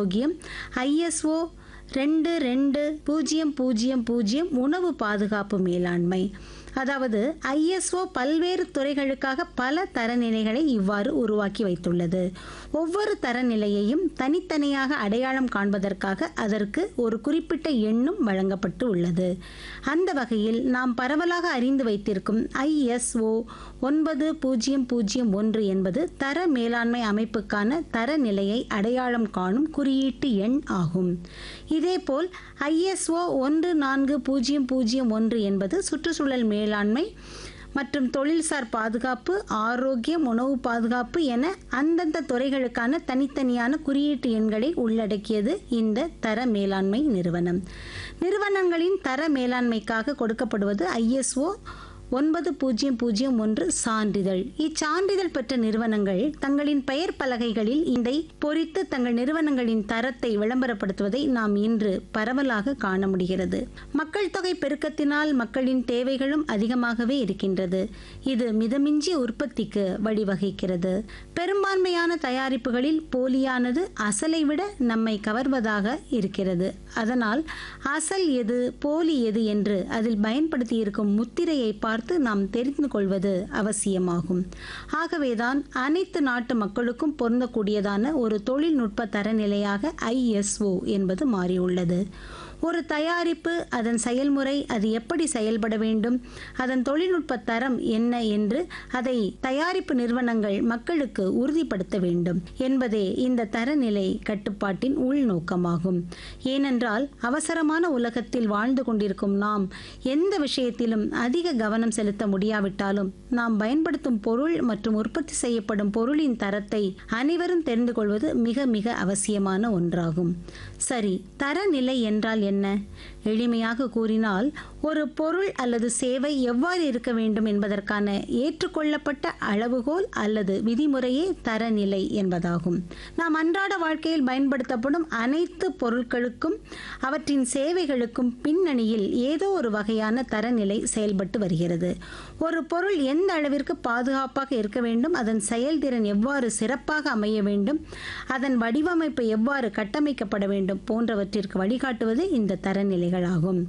ஆரோக்கியம் ஐஎஸ்ஓ ரெண்டு ரெண்டு பூஜ்ஜியம் பூஜ்ஜியம் பூஜ்ஜியம் உணவு பாதுகாப்பு மேலாண்மை அதாவது ஐஎஸ்ஓ பல்வேறு துறைகளுக்காக பல தரநிலைகளை இவ்வாறு உருவாக்கி வைத்துள்ளது ஒவ்வொரு தரநிலையையும் தனித்தனியாக அடையாளம் காண்பதற்காக அதற்கு ஒரு குறிப்பிட்ட எண்ணும் வழங்கப்பட்டு உள்ளது அந்த வகையில் நாம் பரவலாக அறிந்து வைத்திருக்கும் ஐஎஸ்ஓ ஒன்பது பூஜ்ஜியம் பூஜ்ஜியம் ஒன்று என்பது தர மேலாண்மை அமைப்புக்கான தரநிலையை அடையாளம் காணும் குறியீட்டு எண் ஆகும் இதேபோல் ஐஎஸ்ஓ ஒன்று நான்கு பூஜ்ஜியம் பூஜ்ஜியம் ஒன்று என்பது சுற்றுச்சூழல் மேலாண்மை மற்றும் தொழில்சார் பாதுகாப்பு ஆரோக்கியம் உணவு பாதுகாப்பு என அந்தந்த துறைகளுக்கான தனித்தனியான குறியீட்டு எண்களை உள்ளடக்கியது இந்த தர மேலாண்மை நிறுவனம் நிறுவனங்களின் தர மேலாண்மைக்காக கொடுக்கப்படுவது ஐஎஸ்ஓ ஒன்பது பூஜ்ஜியம் பூஜ்ஜியம் ஒன்று சான்றிதழ் இச்சான்றிதழ் பெற்ற நிறுவனங்கள் தங்களின் பெயர் பலகைகளில் இதை பொறித்து தங்கள் நிறுவனங்களின் தரத்தை விளம்பரப்படுத்துவதை நாம் இன்று பரவலாக காண முடிகிறது மக்கள் தொகை பெருக்கத்தினால் மக்களின் தேவைகளும் அதிகமாகவே இருக்கின்றது இது மிதமிஞ்சிய உற்பத்திக்கு வழிவகுக்கிறது பெரும்பான்மையான தயாரிப்புகளில் போலியானது அசலை விட நம்மை கவர்வதாக இருக்கிறது அதனால் அசல் எது போலி எது என்று அதில் பயன்படுத்தியிருக்கும் முத்திரையை பார்த்து நாம் தெரிந்து கொள்வது அவசியமாகும் ஆகவேதான் அனைத்து நாட்டு மக்களுக்கும் பொருந்தக்கூடியதான ஒரு தொழில்நுட்ப தரநிலையாக ஐஎஸ்ஓ என்பது மாறியுள்ளது ஒரு தயாரிப்பு அதன் செயல்முறை அது எப்படி செயல்பட வேண்டும் அதன் தொழில்நுட்ப தரம் என்ன என்று அதை தயாரிப்பு நிறுவனங்கள் மக்களுக்கு உறுதிப்படுத்த வேண்டும் என்பதே இந்த தரநிலை கட்டுப்பாட்டின் உள்நோக்கமாகும் ஏனென்றால் அவசரமான உலகத்தில் வாழ்ந்து கொண்டிருக்கும் நாம் எந்த விஷயத்திலும் அதிக கவனம் செலுத்த முடியாவிட்டாலும் நாம் பயன்படுத்தும் பொருள் மற்றும் உற்பத்தி செய்யப்படும் பொருளின் தரத்தை அனைவரும் தெரிந்து கொள்வது மிக மிக அவசியமான ஒன்றாகும் சரி தரநிலை என்றால் என்ன எளிமையாக கூறினால் ஒரு பொருள் அல்லது சேவை எவ்வாறு இருக்க வேண்டும் என்பதற்கான ஏற்றுக்கொள்ளப்பட்ட அளவுகோல் அல்லது விதிமுறையே தரநிலை என்பதாகும் நாம் அன்றாட வாழ்க்கையில் பயன்படுத்தப்படும் அனைத்து பொருட்களுக்கும் அவற்றின் சேவைகளுக்கும் பின்னணியில் ஏதோ ஒரு வகையான தரநிலை செயல்பட்டு வருகிறது ஒரு பொருள் எந்த அளவிற்கு பாதுகாப்பாக இருக்க வேண்டும் அதன் செயல்திறன் எவ்வாறு சிறப்பாக அமைய வேண்டும் அதன் வடிவமைப்பு எவ்வாறு கட்டமைக்கப்பட வேண்டும் போன்றவற்றிற்கு வழிகாட்டுவது இந்த தரநிலைகளாகும்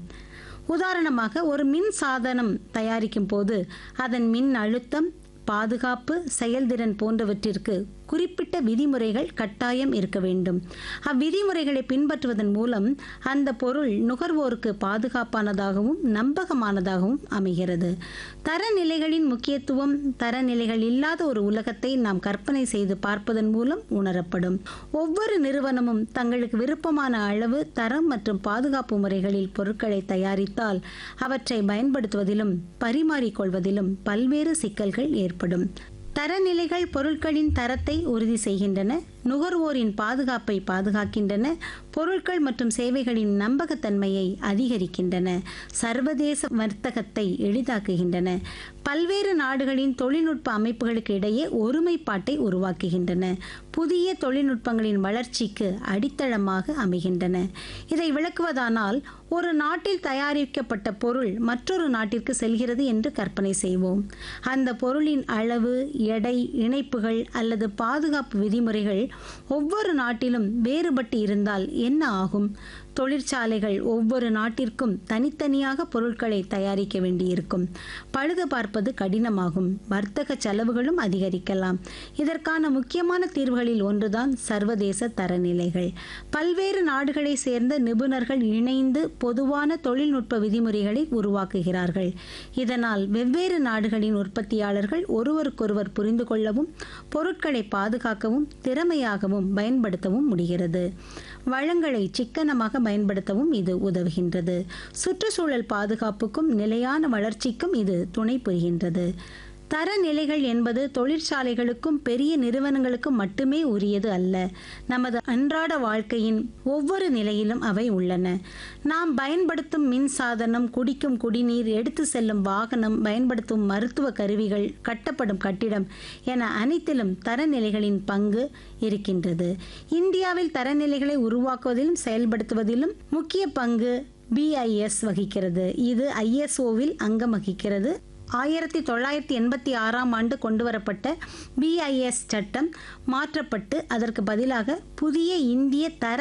உதாரணமாக ஒரு மின் சாதனம் தயாரிக்கும் போது அதன் மின் அழுத்தம் பாதுகாப்பு செயல்திறன் போன்றவற்றிற்கு குறிப்பிட்ட விதிமுறைகள் கட்டாயம் இருக்க வேண்டும் அவ்விதிமுறைகளை பின்பற்றுவதன் மூலம் அந்த பொருள் நுகர்வோருக்கு பாதுகாப்பானதாகவும் நம்பகமானதாகவும் அமைகிறது தரநிலைகளின் முக்கியத்துவம் தரநிலைகள் இல்லாத ஒரு உலகத்தை நாம் கற்பனை செய்து பார்ப்பதன் மூலம் உணரப்படும் ஒவ்வொரு நிறுவனமும் தங்களுக்கு விருப்பமான அளவு தரம் மற்றும் பாதுகாப்பு முறைகளில் பொருட்களை தயாரித்தால் அவற்றை பயன்படுத்துவதிலும் பரிமாறிக்கொள்வதிலும் பல்வேறு சிக்கல்கள் ஏற்படும் தரநிலைகள் பொருட்களின் தரத்தை உறுதி செய்கின்றன நுகர்வோரின் பாதுகாப்பை பாதுகாக்கின்றன பொருட்கள் மற்றும் சேவைகளின் நம்பகத்தன்மையை அதிகரிக்கின்றன சர்வதேச வர்த்தகத்தை எளிதாக்குகின்றன பல்வேறு நாடுகளின் தொழில்நுட்ப அமைப்புகளுக்கு இடையே ஒருமைப்பாட்டை உருவாக்குகின்றன புதிய தொழில்நுட்பங்களின் வளர்ச்சிக்கு அடித்தளமாக அமைகின்றன இதை விளக்குவதானால் ஒரு நாட்டில் தயாரிக்கப்பட்ட பொருள் மற்றொரு நாட்டிற்கு செல்கிறது என்று கற்பனை செய்வோம் அந்த பொருளின் அளவு எடை இணைப்புகள் அல்லது பாதுகாப்பு விதிமுறைகள் ஒவ்வொரு நாட்டிலும் வேறுபட்டு இருந்தால் என்ன ஆகும் தொழிற்சாலைகள் ஒவ்வொரு நாட்டிற்கும் தனித்தனியாக பொருட்களை தயாரிக்க வேண்டியிருக்கும் பழுது பார்ப்பது கடினமாகும் வர்த்தக செலவுகளும் அதிகரிக்கலாம் இதற்கான முக்கியமான தீர்வுகளில் ஒன்றுதான் சர்வதேச தரநிலைகள் பல்வேறு நாடுகளை சேர்ந்த நிபுணர்கள் இணைந்து பொதுவான தொழில்நுட்ப விதிமுறைகளை உருவாக்குகிறார்கள் இதனால் வெவ்வேறு நாடுகளின் உற்பத்தியாளர்கள் ஒருவருக்கொருவர் புரிந்து கொள்ளவும் பொருட்களை பாதுகாக்கவும் திறமையாகவும் பயன்படுத்தவும் முடிகிறது வளங்களை சிக்கனமாக பயன்படுத்தவும் இது உதவுகின்றது சுற்றுச்சூழல் பாதுகாப்புக்கும் நிலையான வளர்ச்சிக்கும் இது துணை புரிகின்றது தரநிலைகள் என்பது தொழிற்சாலைகளுக்கும் பெரிய நிறுவனங்களுக்கும் மட்டுமே உரியது அல்ல நமது அன்றாட வாழ்க்கையின் ஒவ்வொரு நிலையிலும் அவை உள்ளன நாம் பயன்படுத்தும் மின் சாதனம் குடிக்கும் குடிநீர் எடுத்து செல்லும் வாகனம் பயன்படுத்தும் மருத்துவ கருவிகள் கட்டப்படும் கட்டிடம் என அனைத்திலும் தரநிலைகளின் பங்கு இருக்கின்றது இந்தியாவில் தரநிலைகளை உருவாக்குவதிலும் செயல்படுத்துவதிலும் முக்கிய பங்கு பிஐஎஸ் வகிக்கிறது இது ஐஎஸ்ஓவில் அங்கம் வகிக்கிறது ஆயிரத்தி தொள்ளாயிரத்தி எண்பத்தி ஆறாம் ஆண்டு கொண்டுவரப்பட்ட பிஐஎஸ் சட்டம் மாற்றப்பட்டு அதற்கு பதிலாக புதிய இந்திய தர